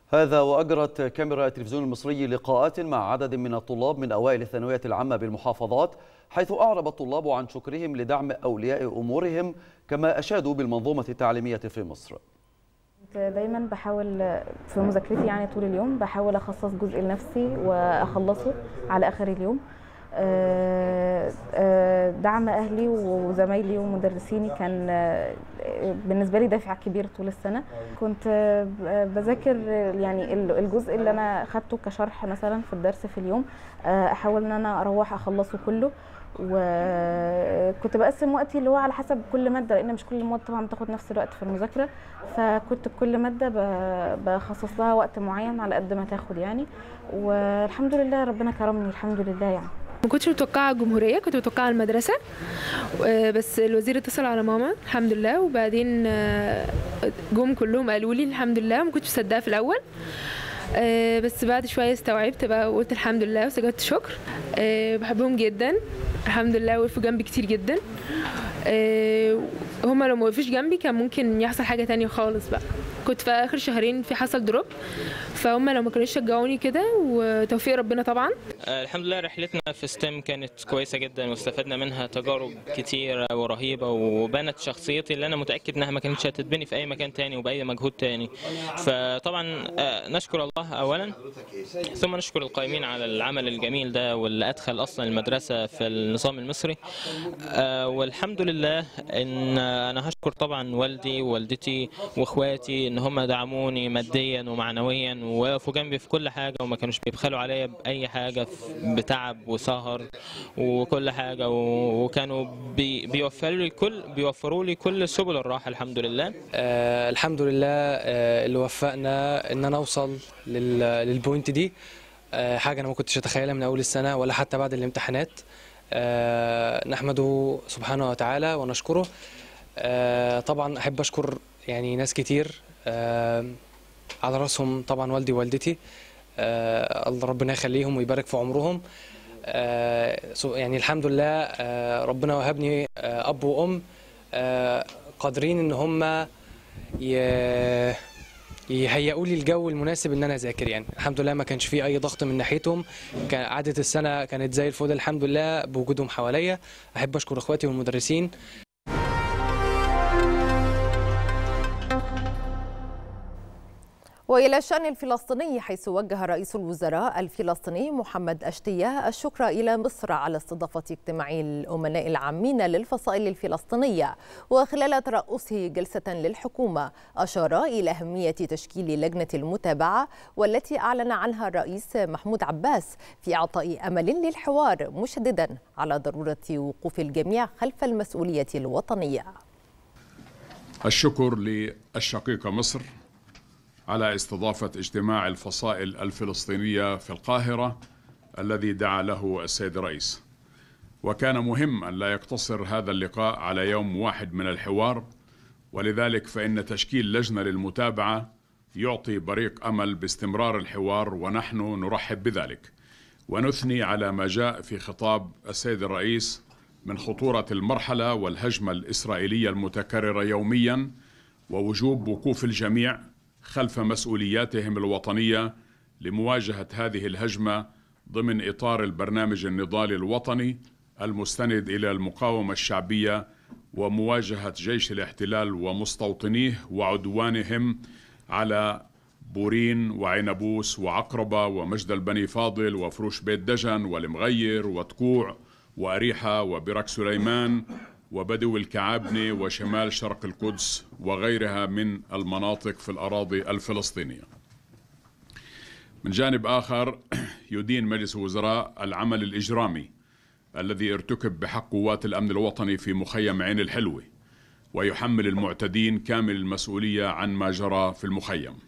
هذا وأجرت كاميرا التلفزيون المصري لقاءات مع عدد من الطلاب من أوائل الثانوية العامة بالمحافظات حيث أعرب الطلاب عن شكرهم لدعم أولياء أمورهم كما أشادوا بالمنظومة التعليمية في مصر دايما بحاول في مذاكرتي يعني طول اليوم بحاول اخصص جزء لنفسي واخلصه على اخر اليوم دعم اهلي وزمايلي ومدرسيني كان بالنسبه لي دافع كبير طول السنه كنت بذاكر يعني الجزء اللي انا خدته كشرح مثلا في الدرس في اليوم احاول ان انا اروح اخلصه كله وكنت بقسم وقتي اللي هو على حسب كل ماده لان مش كل المواد طبعا بتاخد نفس الوقت في المذاكره فكنت كل ماده بخصص لها وقت معين على قد ما تاخد يعني والحمد لله ربنا كرمني الحمد لله يعني ما كنتش متوقعه الجمهوريه كنت متوقعه المدرسه بس الوزير اتصل على ماما الحمد لله وبعدين جم كلهم قالوا لي الحمد لله ما كنتش مصدقه في الاول بس بعد شويه استوعبت بقى وقلت الحمد لله وسجدت شكر بحبهم جدا الحمد لله وقفوا جنبي كتير جدا هما لو ما وقفوش جنبي كان ممكن يحصل حاجه تانية خالص بقى كنت في اخر شهرين في حصل دروب فهم لو ما كانوش شجعوني كده وتوفيق ربنا طبعا الحمد لله رحلتنا في ستيم كانت كويسه جدا واستفدنا منها تجارب كتيره ورهيبه وبنت شخصيتي اللي انا متاكد انها ما كانتش هتتبني في اي مكان تاني وباي مجهود تاني فطبعا نشكر الله اولا ثم نشكر القائمين على العمل الجميل ده واللي ادخل اصلا المدرسه في النظام المصري والحمد لله ان انا هشكر طبعا والدي ووالدتي واخواتي ان هم دعموني ماديا ومعنويا ووقفوا جنبي في كل حاجه وما كانوش بيبخلوا عليا باي حاجه بتعب وسهر وكل حاجه وكانوا بي بيوفروا لي كل بيوفروا لي كل سبل الراحه الحمد لله آه الحمد لله آه اللي وفقنا ان انا اوصل للبوينت دي آه حاجه انا ما كنتش اتخيلها من اول السنه ولا حتى بعد الامتحانات آه نحمده سبحانه وتعالى ونشكره آه طبعا احب اشكر يعني ناس كتير آه على راسهم طبعا والدي ووالدتي آه الله ربنا يخليهم ويبارك في عمرهم آه يعني الحمد لله آه ربنا وهبني آه اب وام آه قادرين ان هم يهيئوا لي الجو المناسب ان انا اذاكر يعني الحمد لله ما كانش في اي ضغط من ناحيتهم كان عاده السنه كانت زي الفل الحمد لله بوجودهم حواليا احب اشكر اخواتي والمدرسين والى الشان الفلسطيني حيث وجه رئيس الوزراء الفلسطيني محمد اشتيه الشكر الى مصر على استضافه اجتماع الامناء العامين للفصائل الفلسطينيه وخلال ترأسه جلسه للحكومه اشار الى اهميه تشكيل لجنه المتابعه والتي اعلن عنها الرئيس محمود عباس في اعطاء امل للحوار مشددا على ضروره وقوف الجميع خلف المسؤوليه الوطنيه. الشكر للشقيقه مصر على استضافة اجتماع الفصائل الفلسطينية في القاهرة الذي دعا له السيد الرئيس وكان مهم أن لا يقتصر هذا اللقاء على يوم واحد من الحوار ولذلك فإن تشكيل لجنة للمتابعة يعطي بريق أمل باستمرار الحوار ونحن نرحب بذلك ونثني على ما جاء في خطاب السيد الرئيس من خطورة المرحلة والهجمة الإسرائيلية المتكررة يوميا ووجوب وقوف الجميع خلف مسؤولياتهم الوطنيه لمواجهه هذه الهجمه ضمن اطار البرنامج النضالي الوطني المستند الى المقاومه الشعبيه ومواجهه جيش الاحتلال ومستوطنيه وعدوانهم على بورين وعنبوس وعقربه ومجد البني فاضل وفروش بيت دجن والمغير وتكوع واريحه وبرك سليمان وبدو الكعابنة وشمال شرق القدس وغيرها من المناطق في الأراضي الفلسطينية من جانب آخر يدين مجلس الوزراء العمل الإجرامي الذي ارتكب بحق قوات الأمن الوطني في مخيم عين الحلوة ويحمل المعتدين كامل المسؤولية عن ما جرى في المخيم